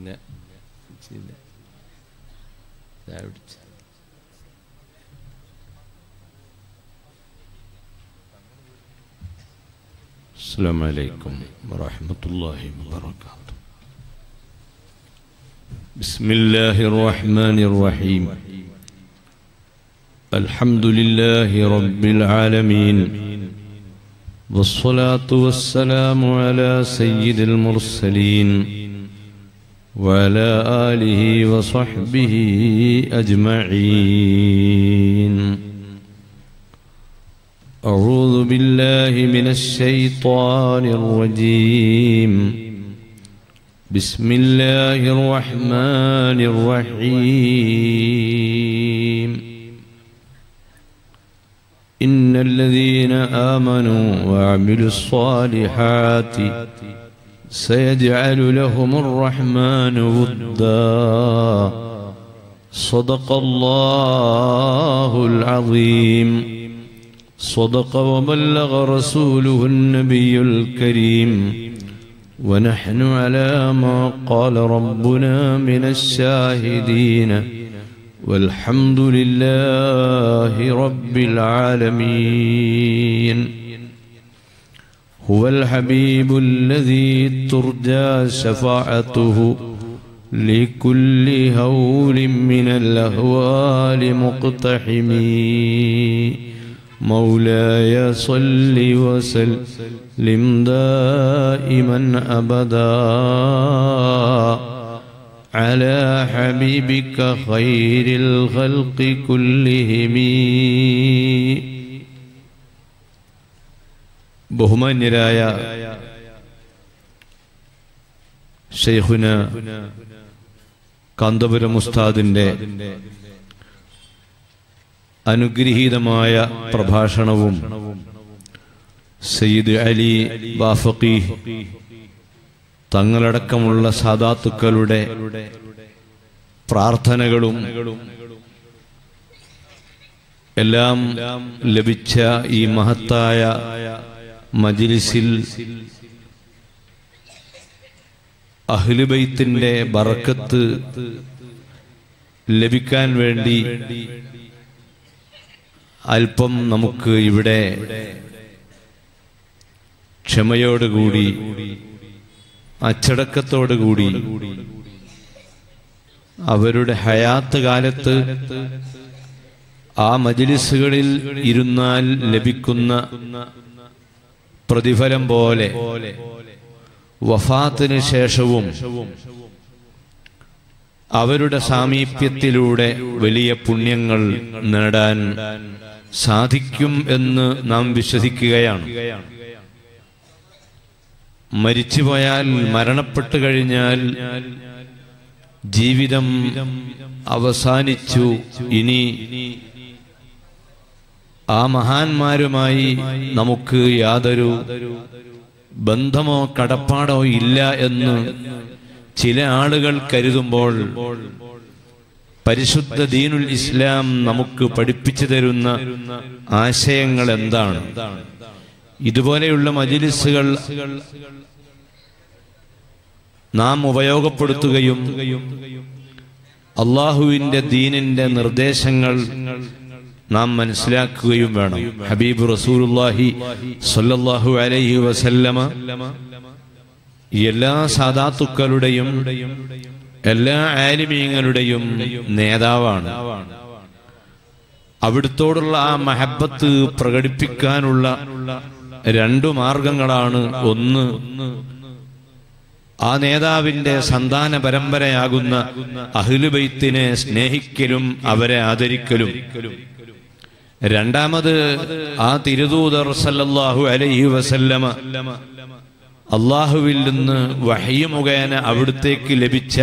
പിന്നെ കുടിച്ചില്ല. ചായ കുടിച്ചു السلام عليكم ورحمة الله وبركاته بسم الله الرحمن الرحيم الحمد لله رب العالمين والصلاة والسلام على سيد المرسلين وعلى آله وصحبه أجمعين أعوذ بالله من الشيطان الرجيم بسم الله الرحمن الرحيم إن الذين آمنوا وعملوا الصالحات سيجعل لهم الرحمن ودا صدق الله العظيم صدق وبلغ رسوله النبي الكريم ونحن على ما قال ربنا من الشاهدين والحمد لله رب العالمين هو الحبيب الذي ترجى شفاعته لكل هول من الأهوال مقتحمين مولاي صل وسلم دائما ابدا على حبيبك خير الخلق كلهم ബഹുമാന്യരായ ഷെയ്ഖുന കാന്തപുരം ഉസ്താദിന്റെ അനുഗ്രഹീതമായ പ്രഭാഷണവും സയ്യിദ് അലി ബാഫക്കി തങ്ങളടക്കമുള്ള സാദാത്തുക്കളുടെ പ്രാർത്ഥനകളും എല്ലാം ലഭിച്ച ഈ മഹത്തായ മജിലിസിൽ അഹ്ലുബൈത്തിന്റെ ബറക്കത്ത് ലഭിക്കാൻ വേണ്ടി അല്പം നമുക്ക് ഇവിടെ ക്ഷമയോടുകൂടി അച്ചടക്കത്തോടുകൂടി അവരുടെ ഹയാത്ത് കാലത്ത് ആ മജിലിസുകളിൽ ഇരുന്നാൽ ലഭിക്കുന്ന പ്രതിഫലം പോലെ വഫാത്തിന് ശേഷവും അവരുടെ സാമീപ്യത്തിലൂടെ വലിയ പുണ്യങ്ങൾ നേടാൻ സാധിക്കും എന്ന് നാം വിശ്വസിക്കുകയാണ് മരിച്ചുപോയാൽ മരണപ്പെട്ടു കഴിഞ്ഞാൽ ജീവിതം അവസാനിച്ചു ഇനി ആ മഹാന്മാരുമായി നമുക്ക് യാതൊരു ബന്ധമോ കടപ്പാടോ ഇല്ല എന്ന് ചില ആളുകൾ കരുതുമ്പോൾ പരിശുദ്ധ ദീനുൽ ഇസ്ലാം നമുക്ക് പഠിപ്പിച്ചു തരുന്ന ആശയങ്ങൾ എന്താണ് ഇതുപോലെയുള്ള മജിലിസുകൾ നാം ഉപയോഗപ്പെടുത്തുകയും അള്ളാഹുവിന്റെ ദീനിന്റെ നിർദ്ദേശങ്ങൾ നാം മനസ്സിലാക്കുകയും വേണം ഹബീബ് റസൂലുല്ലാഹി സല്ലല്ലാഹു അലൈഹി വസല്ലമ എല്ലാ സാദാത്തുക്കളുടെയും എല്ലാ ആലിമീങ്ങളുടെയും നേതാവാണ് അവിടുത്തോടുള്ള ആ മഹബത്ത് പ്രകടിപ്പിക്കാനുള്ള രണ്ടു മാർഗങ്ങളാണ് ഒന്ന് ആ നേതാവിന്റെ സന്താന പരമ്പരയാകുന്ന അഹ്ലുബൈത്തിനെ സ്നേഹിക്കലും അവരെ ആദരിക്കലും രണ്ടാമത് ആ തിരുദൂതർ സല്ലല്ലാഹു അലൈഹി വസല്ലമ അള്ളാഹുവിൽ നിന്ന് വഹയ മുഖേന അവിടുത്തേക്ക് ലഭിച്ച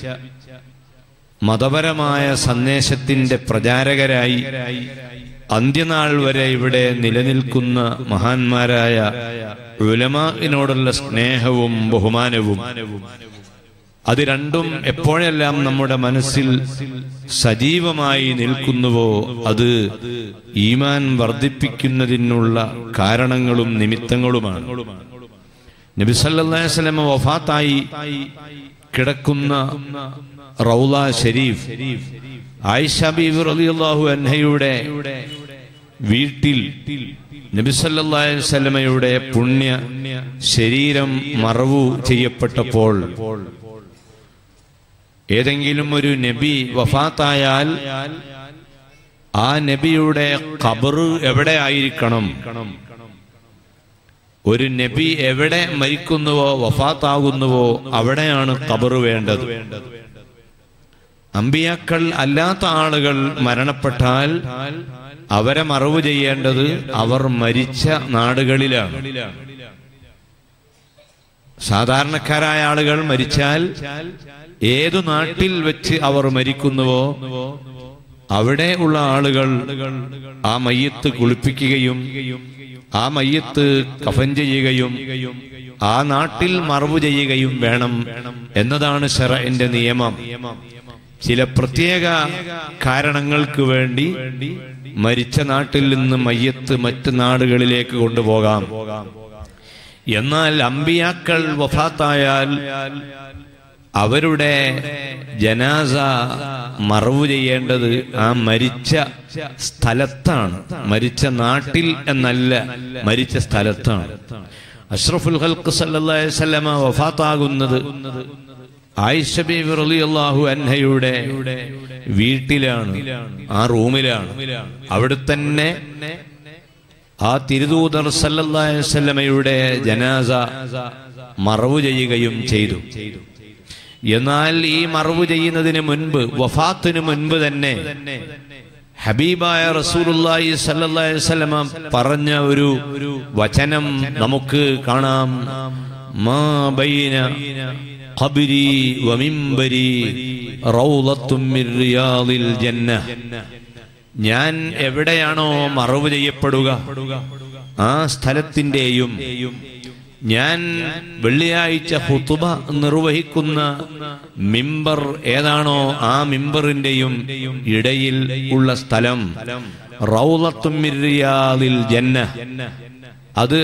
മതപരമായ സന്ദേശത്തിന്റെ പ്രചാരകരായി അന്ത്യനാൾ വരെ ഇവിടെ നിലനിൽക്കുന്ന മഹാന്മാരായ ഉലമാനോടുള്ള സ്നേഹവും ബഹുമാനവും അത് രണ്ടും എപ്പോഴെല്ലാം നമ്മുടെ മനസ്സിൽ സജീവമായി നിൽക്കുന്നുവോ അത് ഈമാൻ വർദ്ധിപ്പിക്കുന്നതിനുള്ള കാരണങ്ങളും നിമിത്തങ്ങളുമാണ് നബി സല്ലല്ലാഹു അലൈഹി വസല്ലം വഫാത്തായി കിടക്കുന്ന റൗല ഷരീഫ് ആയിഷ ബീബി റളിയല്ലാഹു അൻഹയുടെ വീട്ടിൽ നബിസല്ലാ സ്വലമയുടെ പുണ്യ ശരീരം മറവു ചെയ്യപ്പെട്ടപ്പോൾ ഏതെങ്കിലും ഒരു നബി വഫാത്തായാൽ ആ നബിയുടെ ഖബറ് എവിടെ ആയിരിക്കണം ഒരു നബി എവിടെ മരിക്കുന്നുവോ വഫാത്താകുന്നുവോ അവിടെയാണ് ഖബറ് വേണ്ടത് അമ്പിയാക്കൾ അല്ലാത്ത ആളുകൾ മരണപ്പെട്ടാൽ അവരെ മറവ് ചെയ്യേണ്ടത് അവർ മരിച്ച നാടുകളിലാണ് സാധാരണക്കാരായ ആളുകൾ മരിച്ചാൽ ഏതു നാട്ടിൽ വെച്ച് അവർ മരിക്കുന്നുവോ അവിടെ ഉള്ള ആളുകൾ ആ മയ്യത്ത് കുളിപ്പിക്കുകയും ആ മയ്യത്ത് കഫൻ ചെയ്യുകയും ആ നാട്ടിൽ മറവ് ചെയ്യുകയും വേണം എന്നതാണ് ഷെറന്റെ നിയമം ചില പ്രത്യേക കാരണങ്ങൾക്ക് വേണ്ടി മരിച്ച നാട്ടിൽ നിന്ന് മയ്യത്ത് മറ്റ് നാടുകളിലേക്ക് കൊണ്ടുപോകാം എന്നാൽ അമ്പിയാക്കൾ വഫാത്തായാൽ അവരുടെ ജനാസ മറവ് ചെയ്യേണ്ടത് ആ മരിച്ച സ്ഥലത്താണ് മരിച്ച നാട്ടിൽ എന്നല്ല മരിച്ച സ്ഥലത്താണ് അഷ്റഫുൽ ഹൽക്ക് സല്ലല്ലാഹു അലൈഹി വസല്ലമ വഫാത്താകുന്നത് ആയിഷ ബീബി റളിയല്ലാഹു അൻഹയുടെ വീട്ടിലാണ് ആ റൂമിലാണ് അവിടെ തന്നെ ആ തിരുദൂതർ സല്ലല്ലാഹു അലൈഹി വസല്ലമയുടെ ജനാസ മറവ് ചെയ്യുകയും ചെയ്തു എന്നാൽ ഈ മറവ് ചെയ്യുന്നതിന് മുൻപ് വഫാത്തിന് മുൻപ് തന്നെ ഹബീബായ റസൂലുള്ളാഹി സല്ലല്ലാഹു അലൈഹി വസല്ലമ പറഞ്ഞ ഒരു വചനം നമുക്ക് കാണാം മാ ബൈന ഖബ്രി വമിംബരി റൗളത്തും മിർ റിയാദിൽ ജന്ന ഞാൻ എവിടെയാണോ മറവ് ചെയ്യപ്പെടുക ആ സ്ഥലത്തിന്റെയും ഞാൻ വെള്ളിയാഴ്ച ഹുത്തുബ നിർവഹിക്കുന്ന മിമ്പർ ഏതാണോ ആ മിമ്പറിന്റെയും ഇടയിൽ ഉള്ള സ്ഥലം റൗലത്തുമിരിയാദിൽ ജന്ന അത്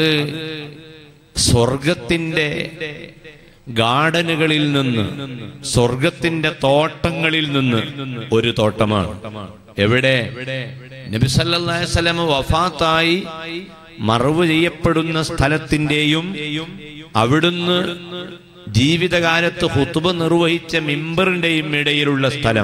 സ്വർഗത്തിന്റെ ഗാർഡനുകളിൽ നിന്ന് സ്വർഗത്തിന്റെ തോട്ടങ്ങളിൽ നിന്ന് ഒരു തോട്ടമാണ് എവിടെ നബിസല്ലാ വസല്ലമ വഫാത്തായി മറവ് ചെയ്യപ്പെടുന്ന സ്ഥലത്തിന്റെയും അവിടുന്ന് ജീവിതകാലത്ത് ഹുത്തുബ നിർവഹിച്ച മിമ്പറിന്റെയും ഇടയിലുള്ള സ്ഥലം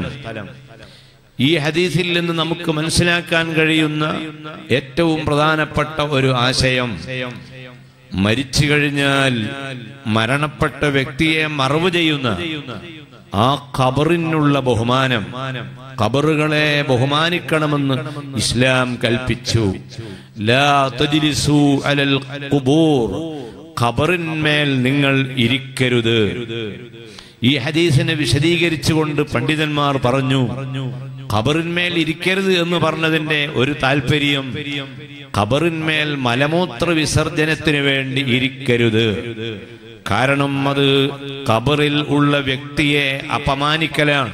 ഈ ഹദീസിൽ നിന്ന് നമുക്ക് മനസ്സിലാക്കാൻ കഴിയുന്ന ഏറ്റവും പ്രധാനപ്പെട്ട ഒരു ആശയം മരിച്ചു കഴിഞ്ഞാൽ മരണപ്പെട്ട വ്യക്തിയെ മറവ് ചെയ്യുന്ന ആ ഖബറിനുള്ള ബഹുമാനം ഖബറുകളെ ബഹുമാനിക്കണമെന്ന് ഇസ്ലാം കൽപ്പിച്ചു ലാ തജ്ലിസു അലൽ ഖുബൂർ ഖബറിന്മേൽ നിങ്ങൾ ഇരിക്കരുത് ഈ ഹദീസിനെ വിശദീകരിച്ചുകൊണ്ട് പണ്ഡിതന്മാർ പറഞ്ഞു ഖബറിന്മേൽ ഇരിക്കരുത് എന്ന് പറഞ്ഞതിന്റെ ഒരു താല്പര്യം ഖബറിന്മേൽ മലമൂത്ര വിസർജനത്തിന് വേണ്ടി ഇരിക്കരുത് കാരണം അത് ഖബറിൽ ഉള്ള വ്യക്തിയെ അപമാനിക്കലാണ്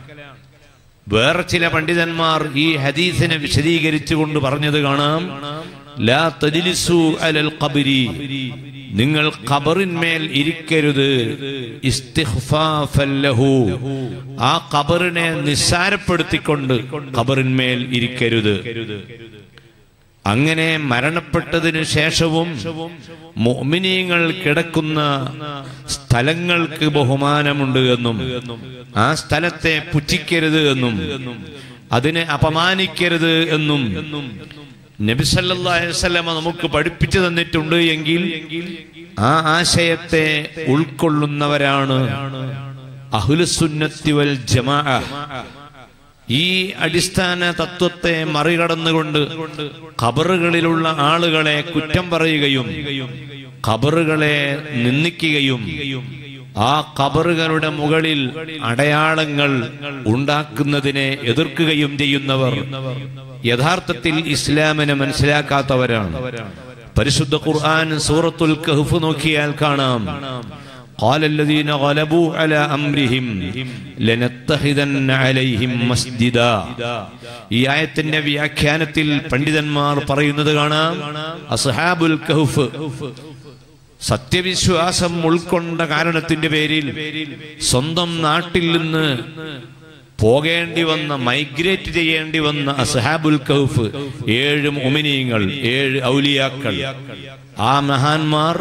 വേറെ ചില പണ്ഡിതന്മാർ ഈ ഹദീസിനെ വിശദീകരിച്ചുകൊണ്ട് പറഞ്ഞത് കാണാം ലാ തജ്ലിസു അലൽ ഖബരി നിങ്ങൾ ഖബറിന്മേൽ ഇരിക്കരുത് ഇസ്തിഖ്ഫാഫൻ ലഹു ആ ഖബറിനെ നിസ്സാരപ്പെടുത്തിക്കൊണ്ട് ഖബറിന്മേൽ ഇരിക്കരുത് അങ്ങനെ മരണപ്പെട്ടതിനു ശേഷവും മോമിനിയങ്ങൾ കിടക്കുന്ന സ്ഥലങ്ങൾക്ക് ബഹുമാനമുണ്ട് എന്നും ആ സ്ഥലത്തെ പുച്ഛിക്കരുത് എന്നും അതിനെ അപമാനിക്കരുത് എന്നും നബിസല്ലാസ്ലമ നമുക്ക് പഠിപ്പിച്ചു തന്നിട്ടുണ്ട് എങ്കിൽ ആ ആശയത്തെ ഉൾക്കൊള്ളുന്നവരാണ് അഹുലുസുന്നത്തി വൽ ജമാ ഈ അടിസ്ഥാന തത്വത്തെ മറികടന്നുകൊണ്ട് ഖബറുകളിലുള്ള ആളുകളെ കുറ്റം പറയുകയും ഖബറുകളെ നിന്ദിക്കുകയും ആ ഖബറുകളുടെ മുകളിൽ അടയാളങ്ങൾ ഉണ്ടാക്കുന്നതിനെ എതിർക്കുകയും ചെയ്യുന്നവർ യഥാർത്ഥത്തിൽ ഇസ്ലാമിനെ മനസ്സിലാക്കാത്തവരാണ് പരിശുദ്ധ ഖുർആൻ സൂറത്തുൽ കഹ്ഫ് നോക്കിയാൽ കാണാം قال الذين غلبوا على أمرهم لنتخذن عليهم مسجدا ഈ ആയത്തിന്റെ വ്യാഖ്യാനത്തിൽ പണ്ഡിതന്മാർ പറയുന്നത് കാണാം അസ്ഹാബുൽ കഹ്ഫ് സത്യവിശ്വാസം ഉൾക്കൊണ്ട കാരണത്തിന്റെ പേരിൽ സ്വന്തം നാട്ടിൽ നിന്ന് പോകേണ്ടി വന്ന മൈഗ്രേറ്റ് ചെയ്യേണ്ടി വന്ന അസ്ഹാബുൽ കൗഫ് ഏഴ് മുമിനീങ്ങൾ ഏഴ് ഔലിയാക്കൾ ആ മഹാന്മാർ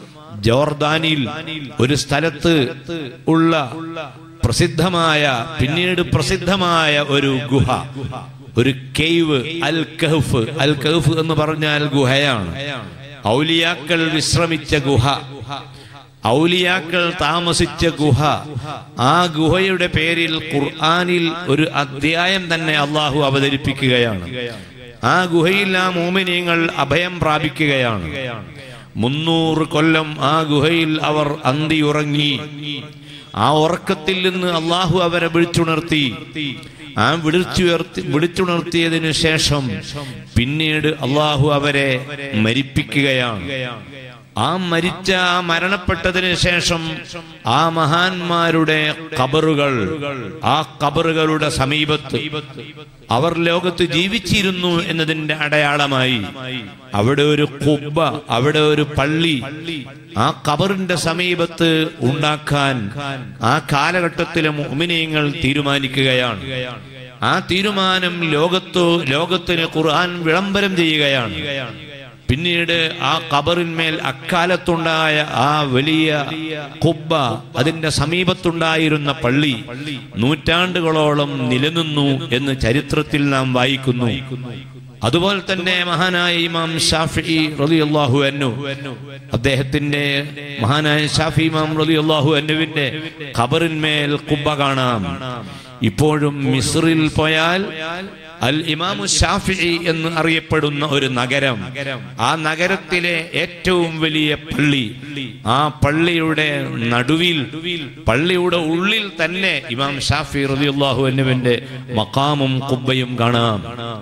ജോർദാനിൽ ഒരു സ്ഥലത്ത് ഉള്ള പ്രസിദ്ധമായ പിന്നീട് പ്രസിദ്ധമായ ഒരു ഗുഹ ഒരു കെയ്വ് അൽ കഹഫ് അൽ കഹഫ് എന്ന് പറഞ്ഞാൽ ഗുഹയാണ് ഔലിയാക്കൾ വിശ്രമിച്ച ഗുഹ ഔലിയാക്കൾ താമസിച്ച ഗുഹ ആ ഗുഹയുടെ പേരിൽ ഖുർആനിൽ ഒരു അധ്യായം തന്നെ അള്ളാഹു അവതരിപ്പിക്കുകയാണ് ആ ഗുഹയിൽ ആ മോമിനിയങ്ങൾ അഭയം പ്രാപിക്കുകയാണ് മുന്നൂറ് കൊല്ലം ആ ഗുഹയിൽ അവർ അന്തിയുറങ്ങി ആ ഉറക്കത്തിൽ നിന്ന് അള്ളാഹു അവരെ വിളിച്ചുണർത്തി ആ വിളിച്ചുയർത്തി വിളിച്ചുണർത്തിയതിനു ശേഷം പിന്നീട് അള്ളാഹു അവരെ മരിപ്പിക്കുകയാണ് ആ മരിച്ച ആ മരണപ്പെട്ടതിന് ശേഷം ആ മഹാന്മാരുടെ കബറുകൾ ആ കബറുകളുടെ സമീപത്ത് അവർ ലോകത്ത് ജീവിച്ചിരുന്നു എന്നതിന്റെ അടയാളമായി അവിടെ ഒരു കുബ്ബ അവിടെ ഒരു പള്ളി ആ കബറിന്റെ സമീപത്ത് ഉണ്ടാക്കാൻ ആ കാലഘട്ടത്തിലെ മുഅ്മിനീങ്ങൾ തീരുമാനിക്കുകയാണ് ആ തീരുമാനം ലോകത്തു ലോകത്തിന് ഖുർആൻ വിളംബരം ചെയ്യുകയാണ് പിന്നീട് ആ കബറിന്മേൽ അക്കാലത്തുണ്ടായ ആ വലിയ കുബ്ബ അതിന്റെ സമീപത്തുണ്ടായിരുന്ന പള്ളി നൂറ്റാണ്ടുകളോളം നിലനിന്നു എന്ന് ചരിത്രത്തിൽ നാം വായിക്കുന്നു അതുപോലെ തന്നെ മഹാനായ ഇമാം ഷാഫി റളിയല്ലാഹു അൻഹു അദ്ദേഹത്തിന്റെ മഹാനായ ഷാഫി ഇമാം റളിയല്ലാഹു അൻഹുവിന്റെ ഖബറിന്മേൽ കുബ്ബ കാണാം ഇപ്പോഴും മിസ്രിൽ പോയാൽ അൽ ഇമാമു ഷാഫി എന്ന് അറിയപ്പെടുന്ന ഒരു നഗരം ആ നഗരത്തിലെ ഏറ്റവും വലിയ പള്ളി ആ പള്ളിയുടെ നടുവിൽ പള്ളിയുടെ ഉള്ളിൽ തന്നെ ഇമാം ഷാഫി റളിയല്ലാഹു അൻഹുവിന്റെ മക്കാമും കുബ്ബയും കാണാം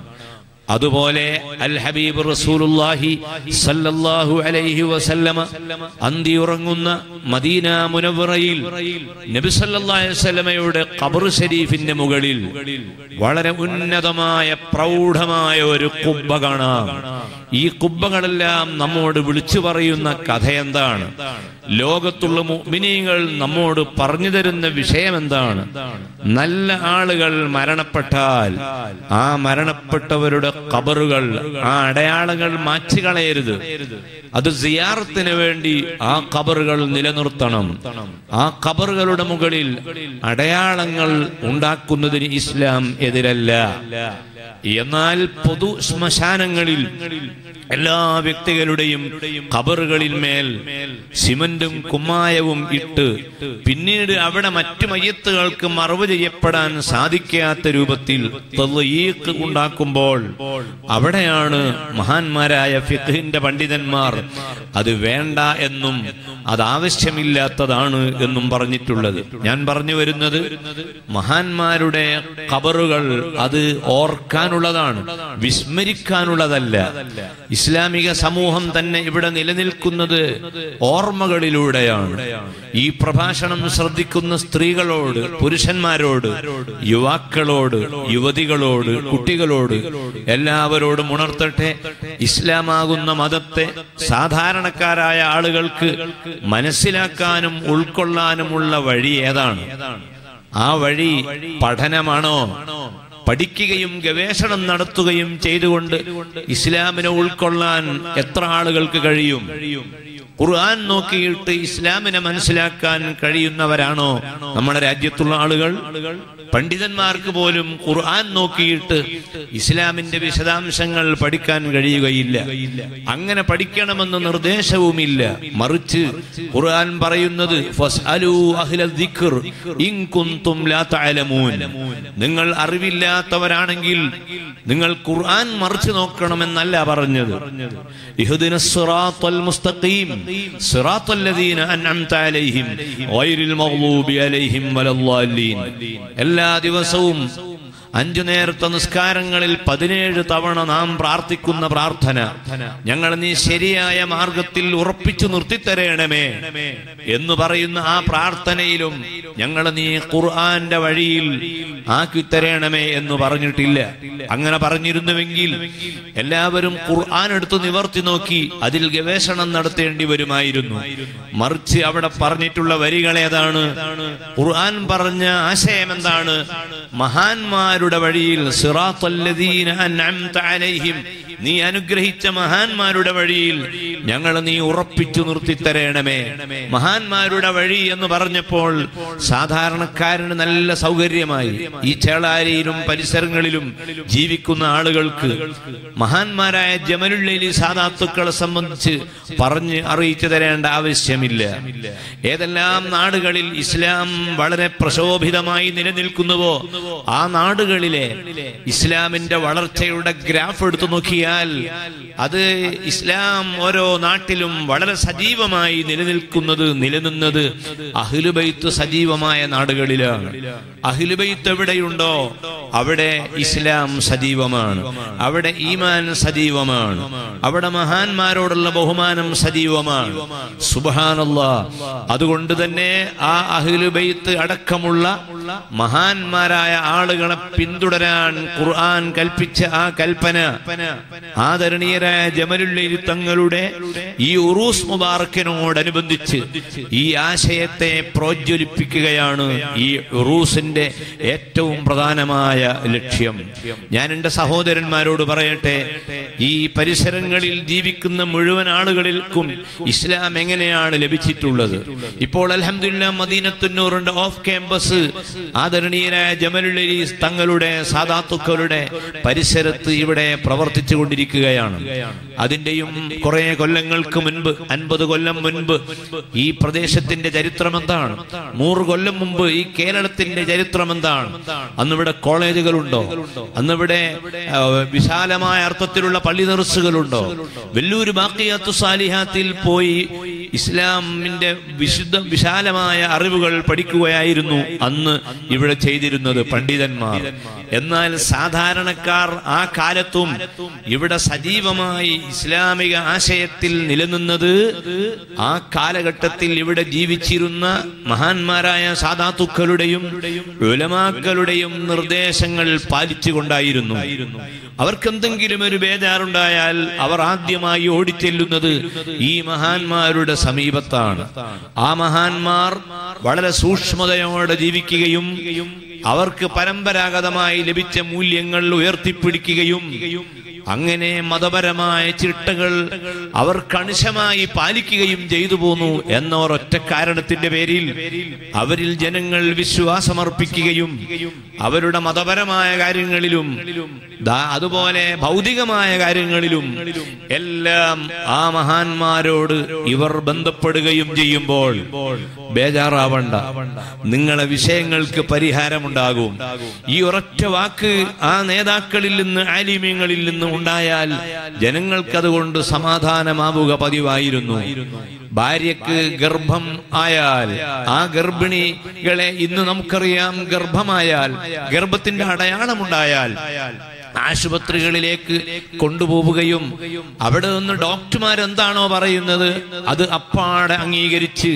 അതുപോലെ അൽ ഹബീബ് റസൂലുള്ളാഹി സല്ലല്ലാഹു അലൈഹി വസല്ലമ അന്തി ഉറങ്ങുന്ന മദീന മുനവറയിൽ നബി സല്ലല്ലാഹു അലൈഹി വസല്ലമയുടെ ഖബർ ഷരീഫിന്റെ മുകളിൽ വളരെ ഉന്നതമായ പ്രൗഢമായ ഒരു കുബ്ബ കാണാം ഈ കുബ്ബകളെല്ലാം നമ്മോട് വിളിച്ചു പറയുന്ന കഥ എന്താണ് ലോകത്തുള്ള മുഅ്മിനീങ്ങൾ നമ്മോട് പറഞ്ഞു തരുന്ന വിഷയം എന്താണ് നല്ല ആളുകൾ മരണപ്പെട്ടാൽ ആ മരണപ്പെട്ടവരുടെ കബറുകൾ ആ അടയാളങ്ങൾ മാറ്റിക്കളയരുത് അത് സിയാറത്തിന് വേണ്ടി ആ കബറുകൾ നിലനിർത്തണം ആ കബറുകളുടെ മുകളിൽ അടയാളങ്ങൾ ഉണ്ടാക്കുന്നതിന് ഇസ്ലാം എതിരല്ല എന്നാൽ പൊതു ശ്മശാനങ്ങളിൽ എല്ലാ വ്യക്തികളുടെയും ഖബറുകളിൽ മേൽ സിമന്റും കുമ്മായവും ഇട്ട് പിന്നീട് അവിടെ മറ്റു മയ്യത്തുകൾക്ക് മറവ് ചെയ്യപ്പെടാൻ സാധിക്കാത്ത രൂപത്തിൽ തളീഖ് ഉണ്ടാക്കുമ്പോൾ അവിടെയാണ് മഹാന്മാരായ ഫിഖിന്റെ പണ്ഡിതന്മാർ അത് വേണ്ട എന്നും അത് ആവശ്യമില്ലാത്തതാണ് എന്നും പറഞ്ഞിട്ടുള്ളത് ഞാൻ പറഞ്ഞു വരുന്നത് മഹാന്മാരുടെ ഖബറുകൾ അത് ഓർക്കാനുള്ളതാണ് വിസ്മരിക്കാനുള്ളതല്ല ഇസ്ലാമിക സമൂഹം തന്നെ ഇവിടെ നിലനിൽക്കുന്നത് ഓർമ്മകളിലൂടെയാണ് ഈ പ്രഭാഷണം ശ്രദ്ധിക്കുന്ന സ്ത്രീകളോട് പുരുഷന്മാരോട് യുവാക്കളോട് യുവതികളോട് കുട്ടികളോട് എല്ലാവരോടും ഉണർത്തട്ടെ ഇസ്ലാമാകുന്ന മതത്തെ സാധാരണക്കാരായ ആളുകൾക്ക് മനസ്സിലാക്കാനും ഉൾക്കൊള്ളാനുമുള്ള വഴി ഏതാണ് ആ വഴി പഠനമാണോ പഠിക്കുകയും ഗവേഷണം നടത്തുകയും ചെയ്തുകൊണ്ട് ഇസ്ലാമിനെ ഉൾക്കൊള്ളാൻ എത്ര ആളുകൾക്ക് കഴിയും ഖുർആൻ നോക്കിയിട്ട് ഇസ്ലാമിനെ മനസ്സിലാക്കാൻ കഴിയുന്നവരാണോ നമ്മുടെ രാജ്യത്തുള്ള ആളുകൾ പണ്ഡിതന്മാർക്ക് പോലും ഖുർആൻ നോക്കിയിട്ട് ഇസ്ലാമിന്റെ വിശദാംശങ്ങൾ പഠിക്കാൻ കഴിയുകയില്ല അങ്ങനെ പഠിക്കണമെന്ന നിർദ്ദേശവുമില്ല മറിച്ച് ഖുർആൻ പറയുന്നത് ഫസ്അലൂ അഹ്ല ദിക്ർ ഇൻ കുന്തും ലാ തഅലമൂൻ നിങ്ങൾ അറിവില്ലാത്തവരാണെങ്കിൽ നിങ്ങൾ ഖുർആൻ മറിച്ച് നോക്കണമെന്നല്ല പറഞ്ഞത് ഇഹ്ദിനസ് സിറാത്തൽ മുസ്തഖീം സിറാത്തൽ ലദീന അൻഅംത അലൈഹിം ഗൈറിൽ മഗ്ലൂബി അലൈഹിം വലദ്ദാലീൻ എല്ലാ ദിവസവും അഞ്ചു നേരത്തെ നിസ്കാരങ്ങളിൽ പതിനേഴ് തവണ നാം പ്രാർത്ഥിക്കുന്ന പ്രാർത്ഥന ഞങ്ങൾ നീ ശരിയായ മാർഗത്തിൽ ഉറപ്പിച്ചു നിർത്തിത്തരേണമേ എന്ന് പറയുന്ന ആ പ്രാർത്ഥനയിലും ഞങ്ങൾ നീ ഖുർആന്റെ വഴിയിൽ ആക്കി തരേണമേ എന്ന് പറഞ്ഞിട്ടില്ല അങ്ങനെ പറഞ്ഞിരുന്നുവെങ്കിൽ എല്ലാവരും ഖുർആൻ എടുത്ത് നിവർത്തി നോക്കി അതിൽ ഗവേഷണം നടത്തേണ്ടി വരുമായിരുന്നു മറിച്ച് അവിടെ പറഞ്ഞിട്ടുള്ള വരികൾ ഏതാണ് ഖുർആൻ പറഞ്ഞ ആശയം എന്താണ് മഹാന്മാരുടെ വഴിയിൽ സിറാത്തല്ലദീന അൻഅംത അലൈഹിം നീ അനുഗ്രഹിച്ച മഹാന്മാരുടെ വഴിയിൽ ഞങ്ങൾ നീ ഉറപ്പിച്ചു നിർത്തിത്തരേണമേ മഹാന്മാരുടെ വഴി എന്ന് പറഞ്ഞപ്പോൾ സാധാരണക്കാരന് നല്ല സൗകര്യമായി ഈ ചേളാരിയിലും പരിസരങ്ങളിലും ജീവിക്കുന്ന ആളുകൾക്ക് മഹാന്മാരായ ജമലുള്ളിലി സാധാത്തുക്കളെ സംബന്ധിച്ച് പറഞ്ഞ് അറിയിച്ചു തരേണ്ട ആവശ്യമില്ല ഏതെല്ലാം നാടുകളിൽ ഇസ്ലാം വളരെ പ്രശോഭിതമായി നിലനിൽക്കുന്നുവോ ആ നാടുകളിലെ ഇസ്ലാമിന്റെ വളർച്ചയുടെ ഗ്രാഫ് എടുത്തു നോക്കിയാൽ അത് ഇസ്ലാം ഓരോ നാട്ടിലും വളരെ സജീവമായി നിലനിൽക്കുന്നത് നിലനിന്നത് അഹിലുബൈത്ത് സജീവമായ നാടുകളിലാണ് അഹിലുബൈത്ത് എവിടെയുണ്ടോ അവിടെ ഇസ്ലാം സജീവമാണ് അവിടെ ഈമാൻ സജീവമാണ് അവിടെ മഹാന്മാരോടുള്ള ബഹുമാനം സജീവമാണ് സുബാനല്ല അതുകൊണ്ട് തന്നെ ആ അഹിലുബൈത്ത് അടക്കമുള്ള മഹാന്മാരായ ആളുകളെ പിന്തുടരാൻ ഖുർആൻ കൽപ്പിച്ച ആ കൽപ്പന ആദരണീയരായ ജമലുള്ളി തങ്ങളുടെ ഈ ഉറൂസ് മുബാറക്കിനോടനുബന്ധിച്ച് ഈ ആശയത്തെ പ്രോജ്വലിപ്പിക്കുകയാണ് ഈ ഉറൂസിന്റെ ഏറ്റവും പ്രധാനമായ ലക്ഷ്യം ഞാൻ എന്റെ സഹോദരന്മാരോട് പറയട്ടെ ഈ പരിസരങ്ങളിൽ ജീവിക്കുന്ന മുഴുവൻ ആളുകൾക്കും ഇസ്ലാം എങ്ങനെയാണ് ലഭിച്ചിട്ടുള്ളത് ഇപ്പോൾ അലഹമില്ല മദീനത്തുന്നൂറിന്റെ ഓഫ് ക്യാമ്പസ് ആദരണീയരായ ജമലുള്ളി തങ്ങളുടെ സാധാത്തുക്കളുടെ പരിസരത്ത് ഇവിടെ പ്രവർത്തിച്ചു കൊണ്ടിരിക്കുകയാണ് അതിന്റെയും കുറെ കൊല്ലങ്ങൾക്ക് മുൻപ് അൻപത് കൊല്ലം മുൻപ് ഈ പ്രദേശത്തിന്റെ ചരിത്രം എന്താണ് നൂറ് കൊല്ലം മുമ്പ് ഈ കേരളത്തിന്റെ ചരിത്രം എന്താണ് അന്നിവിടെ കോളേജുകളുണ്ടോ അന്നിവിടെ ആ, വിശാലമായ അർത്ഥത്തിലുള്ള പള്ളി ദർസുകളുണ്ടോ വെല്ലൂര് ബാക്കിയാത്തു സാലിഹാത്തിൽ പോയി ഇസ്ലാമിന്റെ വിശുദ്ധ വിശാലമായ അറിവുകൾ പഠിക്കുകയായിരുന്നു അന്ന് ഇവിടെ ചെയ്തിരുന്നത് പണ്ഡിതന്മാർ എന്നാൽ സാധാരണക്കാർ ആ കാലത്തും ഇവിടെ സജീവമായി ഇസ്ലാമിക ആശയത്തിൽ നിലനിന്നത് ആ കാലഘട്ടത്തിൽ ഇവിടെ ജീവിച്ചിരുന്ന മഹാന്മാരായ സാധാത്തുക്കളുടെയും ഉലമാക്കളുടെയും നിർദ്ദേശങ്ങൾ പാലിച്ചുകൊണ്ടായിരുന്നു അവർക്കെന്തെങ്കിലും ഒരു ബേജാറുണ്ടായാൽ അവർ ആദ്യമായി ഓടിച്ചെല്ലുന്നത് ഈ മഹാന്മാരുടെ സമീപത്താണ് ആ മഹാന്മാർ വളരെ സൂക്ഷ്മതയോടെ ജീവിക്കുകയും അവർക്ക് പരമ്പരാഗതമായി ലഭിച്ച മൂല്യങ്ങൾ ഉയർത്തിപ്പിടിക്കുകയും അങ്ങനെ മതപരമായ ചിട്ടകൾ അവർ കണിശമായി പാലിക്കുകയും ചെയ്തു പോന്നു എന്ന ഒരൊറ്റ കാരണത്തിന്റെ പേരിൽ അവരിൽ ജനങ്ങൾ വിശ്വാസമർപ്പിക്കുകയും അവരുടെ മതപരമായ കാര്യങ്ങളിലും ദാ- അതുപോലെ ഭൗതികമായ കാര്യങ്ങളിലും എല്ലാം ആ മഹാന്മാരോട് ഇവർ ബന്ധപ്പെടുകയും ചെയ്യുമ്പോൾ ബേജാറാവണ്ട നിങ്ങളെ വിഷയങ്ങൾക്ക് പരിഹാരമുണ്ടാകും ഈ ഒരൊറ്റ വാക്ക് ആ നേതാക്കളിൽ നിന്ന് ആലിമ്യങ്ങളിൽ നിന്ന് ഉണ്ടായാൽ ജനങ്ങൾക്ക് അതുകൊണ്ട് സമാധാനമാവുക പതിവായിരുന്നു ഭാര്യക്ക് ഗർഭം ആയാൽ ആ ഗർഭിണികളെ ഇന്ന് നമുക്കറിയാം ഗർഭമായാൽ ഗർഭത്തിന്റെ അടയാളമുണ്ടായാൽ ആശുപത്രികളിലേക്ക് കൊണ്ടുപോവുകയും അവിടെ നിന്ന് ഡോക്ടർമാർ എന്താണോ പറയുന്നത് അത് അപ്പാടെ അംഗീകരിച്ച്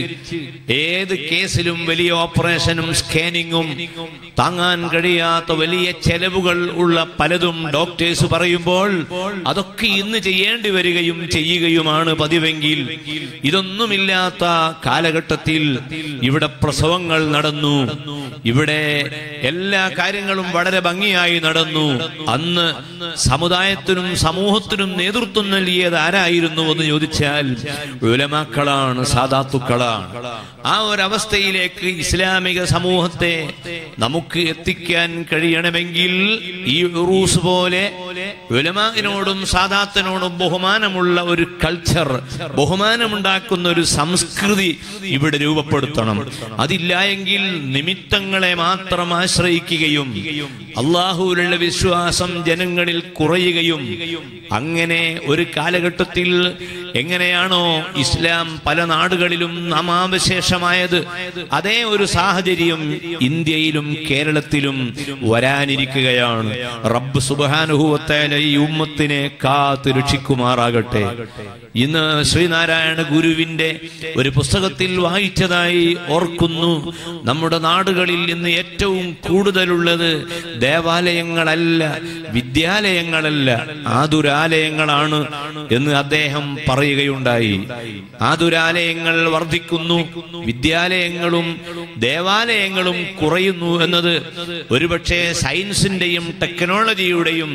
ഏത് കേസിലും വലിയ ഓപ്പറേഷനും സ്കാനിങ്ങും താങ്ങാൻ കഴിയാത്ത വലിയ ചെലവുകൾ ഉള്ള പലതും ഡോക്ടേഴ്സ് പറയുമ്പോൾ അതൊക്കെ ഇന്ന് ചെയ്യേണ്ടി വരികയും ചെയ്യുകയുമാണ് പതിവെങ്കിൽ ഇതൊന്നുമില്ലാത്ത കാലഘട്ടത്തിൽ ഇവിടെ പ്രസവങ്ങൾ നടന്നു ഇവിടെ എല്ലാ കാര്യങ്ങളും വളരെ ഭംഗിയായി നടന്നു അന്ന് സമുദായത്തിനും സമൂഹത്തിനും നേതൃത്വം നൽകിയത് ആരായിരുന്നു എന്ന് ചോദിച്ചാൽ ഉലമാക്കളാണ് സാധാത്തുക്കളാണ് ആ ഒരവസ്ഥയിലേക്ക് ഇസ്ലാമിക സമൂഹത്തെ നമുക്ക് എത്തിക്കാൻ കഴിയണമെങ്കിൽ ഈ ഉറൂസ് പോലെ ഉലമാനോടും സാദാത്തിനോടും ബഹുമാനമുള്ള ഒരു കൾച്ചർ ബഹുമാനമുണ്ടാക്കുന്ന ഒരു സംസ്കൃതി ഇവിടെ രൂപപ്പെടുത്തണം അതില്ല എങ്കിൽ നിമിത്തങ്ങളെ മാത്രം ആശ്രയിക്കുകയും അള്ളാഹുവിലുള്ള വിശ്വാസം ജനങ്ങളിൽ കുറയുകയും അങ്ങനെ ഒരു കാലഘട്ടത്തിൽ എങ്ങനെയാണോ ഇസ്ലാം പല നാടുകളിലും നാമാവശേഷമായത് അതേ ഒരു സാഹചര്യം ഇന്ത്യയിലും കേരളത്തിലും വരാനിരിക്കുകയാണ് റബ്ബ് സുബാനുഭവത്തേല ഈ ഉമ്മത്തിനെ കാത്ത് രക്ഷിക്കുമാറാകട്ടെ ഇന്ന് ശ്രീനാരായണ ഗുരുവിന്റെ ഒരു പുസ്തകത്തിൽ വായിച്ചതായി ഓർക്കുന്നു നമ്മുടെ നാടുകളിൽ ഇന്ന് ഏറ്റവും കൂടുതലുള്ളത് ദേവാലയങ്ങളല്ല വിദ്യാലയങ്ങളല്ല ആതുരാലയങ്ങളാണ് എന്ന് അദ്ദേഹം പറയുകയുണ്ടായി ആതുരാലയങ്ങൾ വർദ്ധിക്കുന്നു വിദ്യാലയങ്ങളും ദേവാലയങ്ങളും കുറയുന്നു എന്നത് ഒരുപക്ഷെ സയൻസിന്റെയും ടെക്നോളജിയുടെയും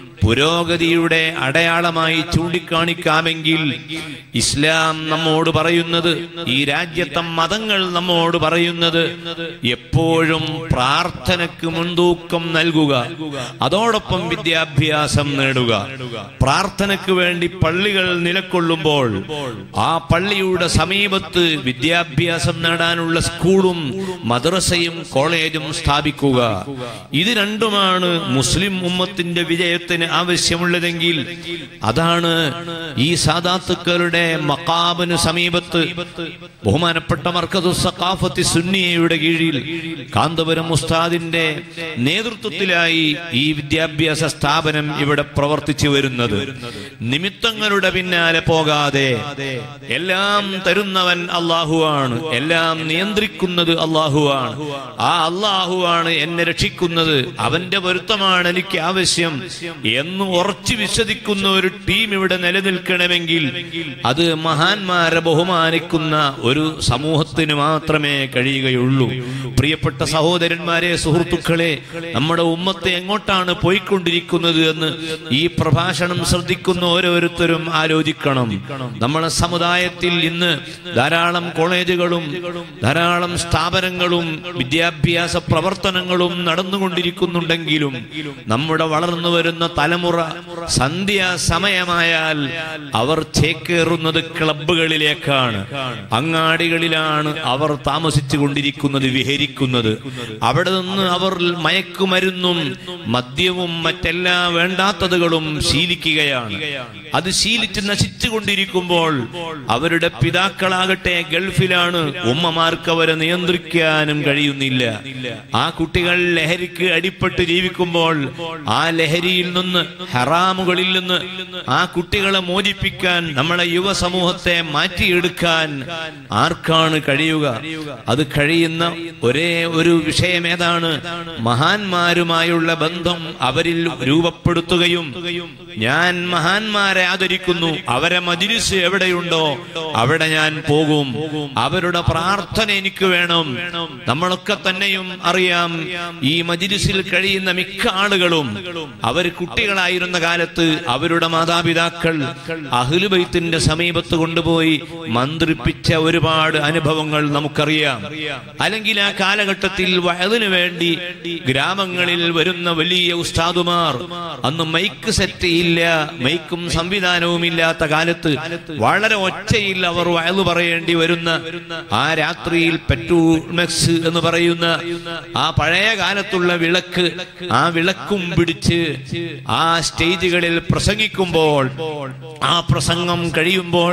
പുരോഗതിയുടെ അടയാളമായി ചൂണ്ടിക്കാണിക്കാമെങ്കിൽ ഇസ്ലാം നമ്മോട് പറയുന്നത് ഈ രാജ്യത്തെ മതങ്ങൾ നമ്മോട് പറയുന്നത് എപ്പോഴും പ്രാർത്ഥനയ്ക്ക് മുൻതൂക്കം നൽകുക അതോടൊപ്പം വിദ്യാഭ്യാസം നേടുക പ്രാർത്ഥനയ്ക്ക് വേണ്ടി പള്ളികൾ നിലക്കൊള്ളുമ്പോൾ ആ പള്ളിയുടെ സമീപത്ത് വിദ്യാഭ്യാസം നേടാനുള്ള സ്കൂളും മദ്രസയും കോളേജും സ്ഥാപിക്കുക ഇത് രണ്ടുമാണ് മുസ്ലിം ഉമ്മത്തിന്റെ വിജയത്തിന് ആവശ്യമുള്ളതെങ്കിൽ അതാണ് ഈ സാദാത്തുക്കളുടെ മക്കാബിന് സമീപത്ത് ബഹുമാനപ്പെട്ട മർക്കതു സഖാഫത്തി സുന്നിയയുടെ കീഴിൽ കാന്തപുരം ഉസ്താദിന്റെ നേതൃത്വത്തിലായി ഈ വിദ്യാഭ്യാസ സ്ഥാപനം ഇവിടെ പ്രവർത്തിച്ചു വരുന്നത് നിമിത്തങ്ങളുടെ പിന്നാലെ പോകാതെ എല്ലാം തരുന്നവൻ അള്ളാഹുവാണ് എല്ലാം നിയന്ത്രിക്കുന്നത് അള്ളാഹുവാണ് ആ അള്ളാഹുവാണ് എന്നെ രക്ഷിക്കുന്നത് അവന്റെ പൊരുത്തമാണ് എനിക്ക് ആവശ്യം എന്ന് ഉറച്ചു വിശ്വസിക്കുന്ന ഒരു ടീം ഇവിടെ നിലനിൽക്കണമെങ്കിൽ അത് മഹാന്മാരെ ബഹുമാനിക്കുന്ന ഒരു സമൂഹത്തിന് മാത്രമേ കഴിയുകയുള്ളൂ പ്രിയപ്പെട്ട സഹോദരന്മാരെ സുഹൃത്തുക്കളെ നമ്മുടെ ഉമ്മത്തെ എങ്ങോട്ടാണ് പോയിക്കൊണ്ടിരിക്കുന്നത് എന്ന് ഈ പ്രഭാഷണം ശ്രദ്ധിക്കുന്ന ഓരോരുത്തരും ആലോചിക്കണം നമ്മുടെ സമുദായത്തിൽ ഇന്ന് ധാരാളം കോളേജുകളും ധാരാളം സ്ഥാപനങ്ങളും വിദ്യാഭ്യാസ പ്രവർത്തനങ്ങളും നടന്നുകൊണ്ടിരിക്കുന്നുണ്ടെങ്കിലും നമ്മുടെ വളർന്നു വരുന്ന തലമുറ സന്ധ്യാ സമയമായാൽ അവർ ചേക്കേറുന്നത് ക്ലബുകളിലേക്കാണ് അങ്ങാടികളിലാണ് അവർ താമസിച്ചു കൊണ്ടിരിക്കുന്നത് വിഹരിക്കുന്നത് അവിടെ നിന്ന് അവർ മയക്കുമരുന്നും മദ്യവും മറ്റെല്ലാ വേണ്ടാത്തതുകളും ശീലിക്കുകയാണ് അത് ശീലിച്ച് നശിച്ചു കൊണ്ടിരിക്കുമ്പോൾ അവരുടെ പിതാക്കളാകട്ടെ ഗൾഫിലാണ് ഉമ്മമാർക്ക് അവരെ നിയന്ത്രിക്കാനും കഴിയുന്നില്ല ആ കുട്ടികൾ ലഹരിക്ക് അടിപ്പെട്ട് ജീവിക്കുമ്പോൾ ആ ലഹരിയിൽ നിന്ന് ഹറാമുകളിൽ നിന്ന് ആ കുട്ടികളെ മോചിപ്പിക്കാൻ നമ്മളെ യുവ സമൂഹത്തെ മാറ്റിയെടുക്കാൻ ആർക്കാണ് കഴിയുക അത് കഴിയുന്ന ഒരേ ഒരു വിഷയം ഏതാണ് മഹാന്മാരുമായുള്ള ബന്ധം അവരിൽ രൂപപ്പെടുത്തുകയും ഞാൻ മഹാന്മാരെ ആദരിക്കുന്നു അവരെ മജിലിസ് എവിടെയുണ്ടോ അവിടെ ഞാൻ പോകും അവരുടെ പ്രാർത്ഥന എനിക്ക് വേണം നമ്മളൊക്കെ തന്നെയും അറിയാം ഈ മജിലിസിൽ കഴിയുന്ന മിക്ക ആളുകളും അവർ കുട്ടികളായിരുന്ന കാലത്ത് അവരുടെ മാതാപിതാക്കൾ അഹ്ലുബൈത്തിന്റെ സമീപത്ത് കൊണ്ടുപോയി മന്ത്രിപ്പിച്ച ഒരുപാട് അനുഭവങ്ങൾ നമുക്കറിയാം അല്ലെങ്കിൽ ആ കാലഘട്ടത്തിൽ വയതിനു വേണ്ടി ഗ്രാമങ്ങളിൽ വരുന്ന വലിയ ഉസ്താദുമാർ അന്ന് മൈക്ക് സെറ്റ് ഇല്ല മൈക്കും സംവിധാനവും ഇല്ലാത്ത കാലത്ത് വളരെ ഒച്ചയിൽ അവർ വയലു പറയേണ്ടി വരുന്ന ആ രാത്രിയിൽ പെറ്റൂമെക്സ് എന്ന് പറയുന്ന ആ പഴയ കാലത്തുള്ള വിളക്ക് ആ വിളക്കും പിടിച്ച് ആ സ്റ്റേജുകളിൽ പ്രസംഗിക്കുമ്പോൾ ആ പ്രസംഗം കഴിയുമ്പോൾ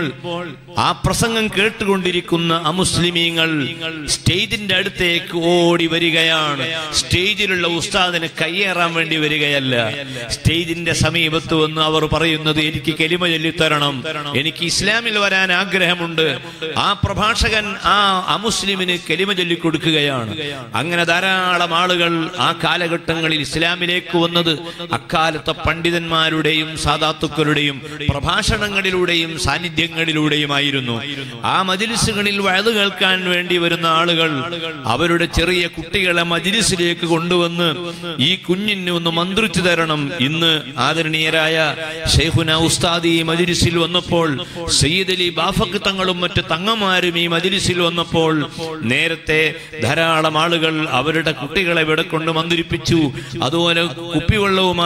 ആ പ്രസംഗം കേട്ടുകൊണ്ടിരിക്കുന്ന അമുസ്ലിമീങ്ങൾ സ്റ്റേജിന്റെ അടുത്തേക്ക് ഓടി വരികയാണ് സ്റ്റേജിലുള്ള ഉസ്താദിന് കയ്യേറാൻ വേണ്ടി വരികയല്ല സ്റ്റേജിന്റെ സമീപത്ത് വന്ന് അവർ പറയുന്നത് എനിക്ക് കെലിമ ചൊല്ലിത്തരണം എനിക്ക് ഇസ്ലാമിൽ വരാൻ ആഗ്രഹമുണ്ട് ആ പ്രഭാഷകൻ ആ അമുസ്ലിമിന് കെലിമ ചൊല്ലിക്കൊടുക്കുകയാണ് അങ്ങനെ ധാരാളം ആളുകൾ ആ കാലഘട്ടങ്ങളിൽ ഇസ്ലാമിലേക്ക് വന്നത് അക്കാലത്തെ പണ്ഡിതന്മാരുടെയും സാധാത്തുക്കളുടെയും പ്രഭാഷണങ്ങളിലൂടെയും സാന്നിധ്യങ്ങളിലൂടെയുമായിരുന്നു ആ മജിലിസുകളിൽ വയത് കേൾക്കാൻ വേണ്ടി വരുന്ന ആളുകൾ അവരുടെ ചെറിയ കുട്ടികളെ മജിലിസിലേക്ക് കൊണ്ടുവന്ന് ഈ കുഞ്ഞിന് ഒന്ന് മന്ത്രിച്ചു തരണം ഇന്ന് ആദരണീയരായ ഷെയ്ഖുന ഉസ്താദ് ഈ മജിലിസിൽ വന്നപ്പോൾ സയ്യിദ് അലി ബാഫക്ക് തങ്ങളും മറ്റ് തങ്ങന്മാരും ഈ മജിലിസിൽ വന്നപ്പോൾ നേരത്തെ ധാരാളം ആളുകൾ അവരുടെ കുട്ടികളെ ഇവിടെ കൊണ്ട് മന്ത്രിപ്പിച്ചു അതുപോലെ കുപ്പിവെള്ളവുമായി വന്ന